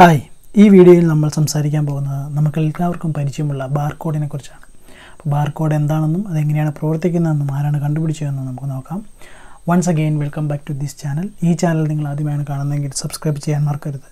hi ഈ വീഡിയോയിൽ നമ്മൾ സംസാരിക്കാൻ പോകുന്നത് നമുക്ക് എല്ലാവർക്കും പരിചയമുള്ള ബാർകോഡിനെ കുറിച്ചാണ് അപ്പോൾ ബാർകോഡ് എന്താണെന്നും അതെങ്ങനെയാണ് പ്രവർത്തിക്കുന്നതെന്നും ആരാണ് കണ്ടുപിടിച്ചതെന്നും നമുക്ക് നോക്കാം once again welcome back to this channel ഈ ചാനൽ നിങ്ങൾ ആദ്യമായാണ് കാണുന്നതെങ്കിൽ സബ്സ്ക്രൈബ് ചെയ്യാൻ മറക്കരുത്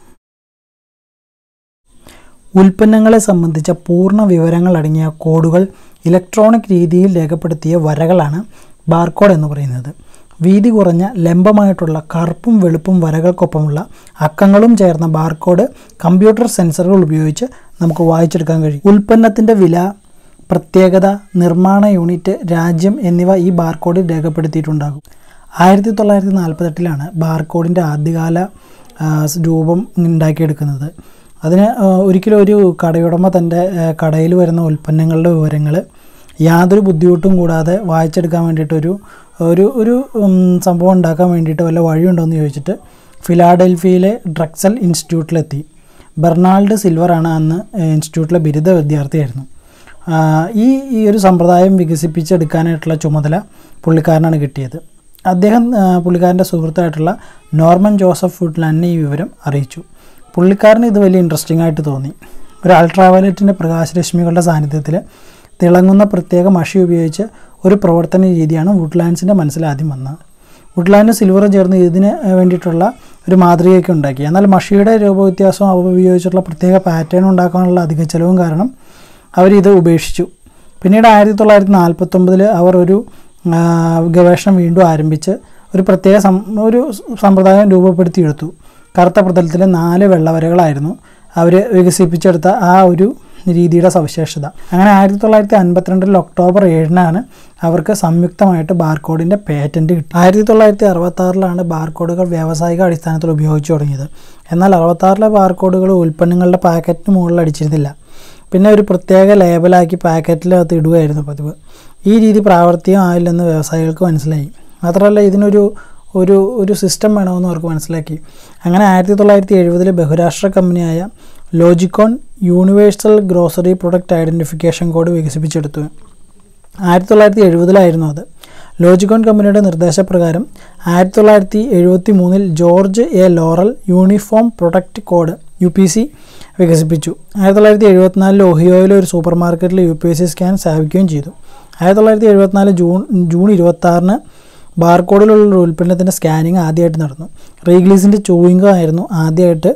ഉൽപ്പന്നങ്ങളെ സംബന്ധിച്ച പൂർണ്ണ വിവരങ്ങൾ അടങ്ങിയ കോഡുകൾ ഇലക്ട്രോണിക് രീതിയിൽ രേഖപ്പെടുത്തിയ വരകളാണ് ബാർകോഡ് എന്ന് പറയുന്നത് വീതി കുറഞ്ഞ ലംബമായിട്ടുള്ള കറുപ്പും വെളുപ്പും വരകൾക്കൊപ്പമുള്ള അക്കങ്ങളും ചേർന്ന ബാർകോഡ് കമ്പ്യൂട്ടർ സെൻസറുകൾ ഉപയോഗിച്ച് നമുക്ക് വായിച്ചെടുക്കാൻ കഴിയും ഉൽപ്പന്നത്തിൻ്റെ വില പ്രത്യേകത നിർമ്മാണ യൂണിറ്റ് രാജ്യം എന്നിവ ഈ ബാർകോഡിൽ രേഖപ്പെടുത്തിയിട്ടുണ്ടാകും ആയിരത്തി തൊള്ളായിരത്തി നാൽപ്പത്തെട്ടിലാണ് ബാർകോഡിൻ്റെ ആദ്യകാല ആ, രൂപം ഉണ്ടാക്കിയെടുക്കുന്നത് അതിന് ആ, ഒരിക്കലും ഒരു കടയുടമ തൻ്റെ കടയിൽ വരുന്ന ഉൽപ്പന്നങ്ങളുടെ വിവരങ്ങൾ യാതൊരു ബുദ്ധിമുട്ടും കൂടാതെ വായിച്ചെടുക്കാൻ വേണ്ടിയിട്ടൊരു ഒരു ഒരു ഉം, സംഭവം ഉണ്ടാക്കാൻ വേണ്ടിയിട്ട് വല്ല വഴിയുണ്ടോ എന്ന് ചോദിച്ചിട്ട് ഫിലാഡൽഫിയയിലെ ഡ്രക്സൽ ഇൻസ്റ്റിറ്റ്യൂട്ടിലെത്തി ബെർണാൾഡ് സിൽവറാണ് അന്ന് ഇൻസ്റ്റിറ്റ്യൂട്ടിലെ ബിരുദ വിദ്യാർത്ഥിയായിരുന്നു ആ, ഈ ഈ ഒരു സമ്പ്രദായം വികസിപ്പിച്ചെടുക്കാനായിട്ടുള്ള ചുമതല പുള്ളിക്കാരനാണ് കിട്ടിയത് അദ്ദേഹം ആ, പുള്ളിക്കാരൻ്റെ സുഹൃത്തായിട്ടുള്ള നോർമൻ ജോസഫ് ഫുഡ്ലാൻഡിനെ ഈ വിവരം അറിയിച്ചു പുള്ളിക്കാരന് ഇത് വലിയ ഇൻട്രസ്റ്റിംഗ് ആയിട്ട് തോന്നി ഒരു അൾട്രാവയലറ്റിൻ്റെ പ്രകാശരശ്മികളുടെ സാന്നിധ്യത്തിൽ തിളങ്ങുന്ന പ്രത്യേക മഷി ഉപയോഗിച്ച് ഒരു പ്രവർത്തന രീതിയാണ് വുഡ്ലാൻഡ്സിൻ്റെ മനസ്സിൽ ആദ്യം വന്നത് വുഡ്ലാൻഡ് സിൽവറും ചേർന്ന് ഇതിന് വേണ്ടിയിട്ടുള്ള ഒരു മാതൃകയൊക്കെ ഉണ്ടാക്കി എന്നാൽ മഷിയുടെ രൂപവ്യത്യാസവും അവ ഉപയോഗിച്ചിട്ടുള്ള പ്രത്യേക പാറ്റേൺ ഉണ്ടാക്കാനുള്ള അധിക ചെലവും കാരണം അവരിത് ഉപേക്ഷിച്ചു പിന്നീട് ആയിരത്തി തൊള്ളായിരത്തി നാൽപ്പത്തൊമ്പതിൽ അവർ ഒരു ആ, ഗവേഷണം വീണ്ടും ആരംഭിച്ച് ഒരു പ്രത്യേക സം ഒരു സമ്പ്രദായം രൂപപ്പെടുത്തിയെടുത്തു കറുത്ത പ്രതലത്തിൽ നാല് വെള്ളവരകളായിരുന്നു അവർ വികസിപ്പിച്ചെടുത്ത ആ ഒരു രീതിയുടെ സവിശേഷത അങ്ങനെ ആയിരത്തി തൊള്ളായിരത്തി അൻപത്തിരണ്ടിൽ ഒക്ടോബർ ഏഴിനാണ് അവർക്ക് സംയുക്തമായിട്ട് ബാർകോഡിൻ്റെ പേറ്റൻറ്റ് കിട്ടി ആയിരത്തി തൊള്ളായിരത്തി അറുപത്താറിലാണ് ബാർകോഡുകൾ വ്യാവസായിക അടിസ്ഥാനത്തിൽ ഉപയോഗിച്ചു തുടങ്ങിയത് എന്നാൽ അറുപത്താറിലെ ബാർകോഡുകൾ ഉൽപ്പന്നങ്ങളുടെ പാക്കറ്റിന് മുകളിൽ അടിച്ചിരുന്നില്ല പിന്നെ ഒരു പ്രത്യേക ലേബലാക്കി പാക്കറ്റിനകത്ത് ഇടുകയായിരുന്നു പതിവ് ഈ രീതി പ്രാവർത്തികമായില്ലെന്ന് വ്യവസായികൾക്ക് മനസ്സിലായി മാത്രമല്ല ഇതിനൊരു ഒരു ഒരു സിസ്റ്റം വേണമെന്ന് അവർക്ക് മനസ്സിലാക്കി അങ്ങനെ ആയിരത്തി തൊള്ളായിരത്തി എഴുപതിൽ ബഹുരാഷ്ട്ര കമ്പനിയായ Logicon universal grocery product identification code വികസിപ്പിച്ചെടുത്തു ആയിരത്തി തൊള്ളായിരത്തി എഴുപതിലായിരുന്നു അത് ലോജിക്കോൺ കമ്പനിയുടെ നിർദ്ദേശപ്രകാരം ആയിരത്തി തൊള്ളായിരത്തി എഴുപത്തി മൂന്നിൽ George A Laurer uniform product code U P C വികസിപ്പിച്ചു ആയിരത്തി തൊള്ളായിരത്തി എഴുപത്തിനാലിൽ ഒഹിയോയിലെ ഒരു സൂപ്പർ മാർക്കറ്റിൽ യു പി സി സ്കാൻ സ്ഥാപിക്കുകയും ചെയ്തു ആയിരത്തി തൊള്ളായിരത്തി എഴുപത്തിനാല് ജൂൺ ജൂൺ ഇരുപത്താറിന് ബാർകോഡിലുള്ള ഒരു ഉൽപ്പന്നത്തിൻ്റെ സ്കാനിങ് ആദ്യമായിട്ട് നടന്നു റീഗ്ലീസിൻ്റെ ചൂയിങ് ആയിരുന്നു ആദ്യമായിട്ട്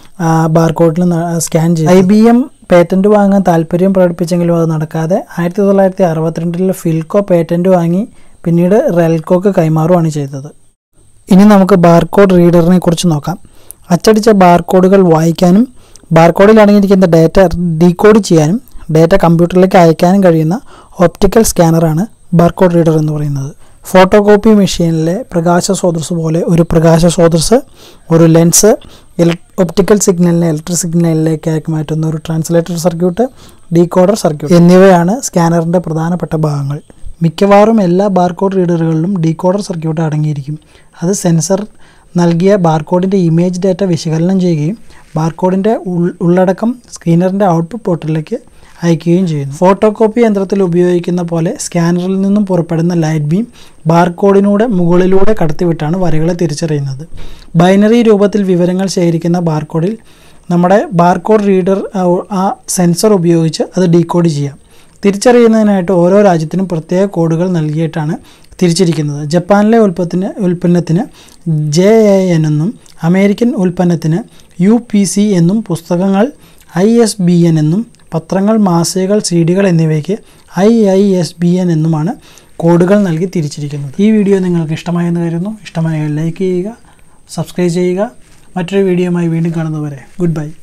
ബാർകോഡിൽ സ്കാൻ ചെയ്തു ഐ ബി എം പേറ്റൻറ്റ് വാങ്ങാൻ താല്പര്യം പ്രകടിപ്പിച്ചെങ്കിലും അത് നടക്കാതെ ആയിരത്തി തൊള്ളായിരത്തി അറുപത്തിരണ്ടിൽ ഫിൽക്കോ പേറ്റൻറ്റ് വാങ്ങി പിന്നീട് റെൽക്കോക്ക് കൈമാറുകയാണ് ചെയ്തത് ഇനി നമുക്ക് ബാർകോഡ് റീഡറിനെ കുറിച്ച് നോക്കാം അച്ചടിച്ച ബാർകോഡുകൾ വായിക്കാനും ബാർകോഡിൽ അടങ്ങിയിരിക്കുന്ന ഡാറ്റ ഡീകോഡ് ചെയ്യാനും ഡാറ്റ കമ്പ്യൂട്ടറിലേക്ക് അയക്കാനും കഴിയുന്ന ഓപ്റ്റിക്കൽ സ്കാനറാണ് ബാർകോഡ് റീഡർ എന്ന് പറയുന്നത് ഫോട്ടോ കോപ്പി മെഷീനിലെ പ്രകാശ സ്രോതസ് പോലെ ഒരു പ്രകാശ സ്രോതസ് ഒരു ലെൻസ് ഒപ്റ്റിക്കൽ സിഗ്നലിനെ ഇലക്ട്രിക് സിഗ്നലിലേക്കാക്കി മാറ്റുന്ന ഒരു ട്രാൻസ്ലേറ്റർ സർക്യൂട്ട് ഡീകോഡർ സർക്യൂട്ട് എന്നിവയാണ് സ്കാനറിൻ്റെ പ്രധാനപ്പെട്ട ഭാഗങ്ങൾ മിക്കവാറും എല്ലാ ബാർകോഡ് റീഡറുകളിലും ഡീകോഡർ സർക്യൂട്ട് അടങ്ങിയിരിക്കും അത് സെൻസർ നൽകിയ ബാർകോഡിൻ്റെ ഇമേജ് ഡാറ്റ വിശകലനം ചെയ്യുകയും ബാർകോഡിൻ്റെ ഉള്ളടക്കം സ്ക്രീനറിൻ്റെ ഔട്ട്പുട്ട് പോർട്ടലിലേക്ക് അയക്കുകയും ചെയ്യുന്നു ഫോട്ടോ കോപ്പി യന്ത്രത്തിൽ ഉപയോഗിക്കുന്ന പോലെ സ്കാനറിൽ നിന്നും പുറപ്പെടുന്ന ലൈറ്റ് ബീം ബാർകോഡിനൂടെ മുകളിലൂടെ കടത്തിവിട്ടാണ് വരകളെ തിരിച്ചറിയുന്നത് ബൈനറി രൂപത്തിൽ വിവരങ്ങൾ ശേഖരിക്കുന്ന ബാർകോഡിൽ നമ്മുടെ ബാർകോഡ് റീഡർ ആ സെൻസർ ഉപയോഗിച്ച് അത് ഡീകോഡ് ചെയ്യാം തിരിച്ചറിയുന്നതിനായിട്ട് ഓരോ രാജ്യത്തിനും പ്രത്യേക കോഡുകൾ നൽകിയിട്ടാണ് തിരിച്ചിരിക്കുന്നത് ജപ്പാനിലെ ഉൽപ്പത്തിന് ഉൽപ്പന്നത്തിന് ജെ എ എൻ എന്നും അമേരിക്കൻ ഉൽപ്പന്നത്തിന് യു പി സി എന്നും പുസ്തകങ്ങൾ ഐ എസ് ബി എൻ എന്നും പത്രങ്ങൾ മാസികകൾ സി ഡികൾ എന്നിവയ്ക്ക് I I S B N എന്നുമാണ് കോഡുകൾ നൽകി തിരിച്ചിരിക്കുന്നത് ഈ വീഡിയോ നിങ്ങൾക്ക് ഇഷ്ടമായെന്ന് കരുതുന്നു ഇഷ്ടമായാൽ ലൈക്ക് ചെയ്യുക സബ്സ്ക്രൈബ് ചെയ്യുക മറ്റൊരു വീഡിയോയുമായി വീണ്ടും കാണുന്നവരെ ഗുഡ് ബൈ